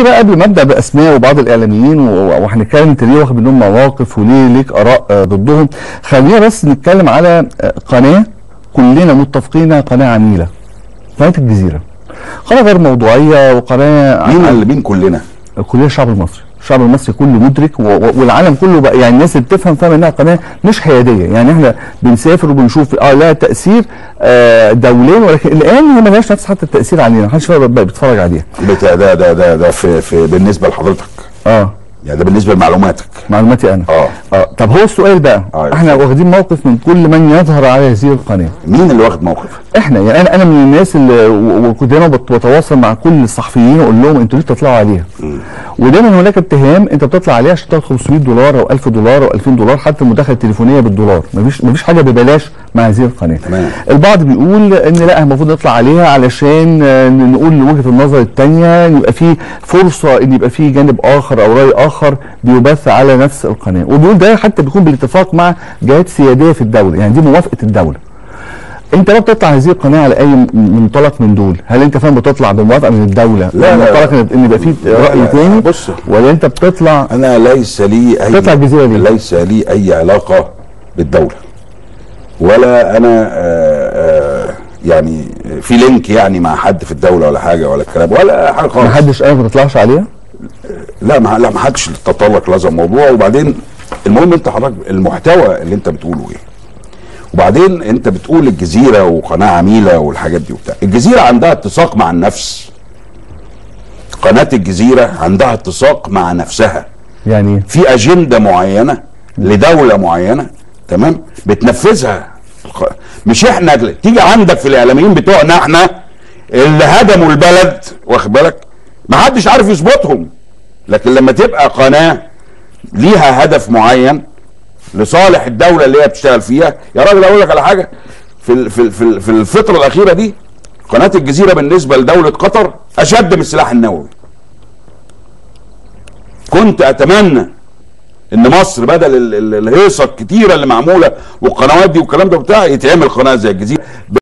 خليني بقى قبل ما ابدا باسماء وبعض الاعلاميين و- وهنتكلم انت ليه واخد منهم مواقف وليه ليك اراء آه، ضدهم خلينا بس نتكلم على آه، قناه كلنا متفقين إنها قناه عميله قناه الجزيره قناه غير موضوعيه وقناه مين عن- اللي مين كلنا كلنا الشعب المصري الشعب المصري كله مدرك و- و- والعالم كله بقى يعني الناس اللي بتفهم فاهمه انها قناه مش حياديه يعني احنا بنسافر وبنشوف اه لها تاثير آه دوليا ولكن الان هي ملهاش نفس حتى التاثير علينا محدش بقى بقى بيتفرج عليها بتاع ده ده ده ده في, في بالنسبه لحضرتك اه يعني ده بالنسبه لمعلوماتك معلوماتي انا اه اه طب هو السؤال بقى آه، احنا واخدين موقف من كل من يظهر على هذه القناه مين اللي واخد موقف احنا يعني انا انا من الناس اللي و- وكنت دايما بت- بتواصل مع كل الصحفيين واقول لهم انتوا ليه بتطلعوا عليها؟ ودايما هناك اتهام انت بتطلع عليها عشان تاخد 500 دولار او 1000 دولار او 2000 دولار حتى المداخله التليفونيه بالدولار مفيش مفيش حاجه ببلاش مع هذه القناه تمام. البعض بيقول ان لا المفروض نطلع عليها علشان آه، نقول وجهه النظر الثانيه يبقى في فرصه ان يبقى في جانب اخر او راي اخر بيبث على نفس القناه وبيقول ده حتى بيكون بالاتفاق مع جهات سياديه في الدوله يعني دي موافقه الدوله انت لو بتطلع هذه القناه على اي م- منطلق من دول هل انت فاهم بتطلع بموافقه من الدوله لا، لا. منطلق ان إن يبقى في لا، راي لا، تاني بص. ولا انت بتطلع انا ليس لي اي تطلع الجزيرة ليه؟ ليس لي اي علاقه بالدوله ولا انا آه، آه، يعني في لينك يعني مع حد في الدوله ولا حاجه ولا الكلام ولا حاجه خالص محدش قال ما تطلعش عليها لا ما لا ما حدش تطرق لهذا الموضوع وبعدين المهم انت حضرتك المحتوى اللي انت بتقوله ايه وبعدين انت بتقول الجزيره وقناه عميله والحاجات دي وبتاع الجزيره عندها اتساق مع النفس قناه الجزيره عندها اتساق مع نفسها يعني إيه؟ في اجنده معينه لدوله معينه تمام بتنفذها الق- مش احنا اللي- تيجي عندك في الاعلاميين بتوعنا احنا اللي هدموا البلد واخد بالك ما حدش عارف يظبطهم لكن لما تبقى قناه ليها هدف معين لصالح الدوله اللي هي بتشتغل فيها يا راجل اقول لك على حاجه في ال- في ال- في ال- في الفتره الاخيره دي قناه الجزيره بالنسبه لدوله قطر اشد من السلاح النووي كنت اتمنى ان مصر بدل ال- ال- الهيصه الكتيره اللي معموله والقنوات دي والكلام ده بتاع يتعمل قناه زي الجزيره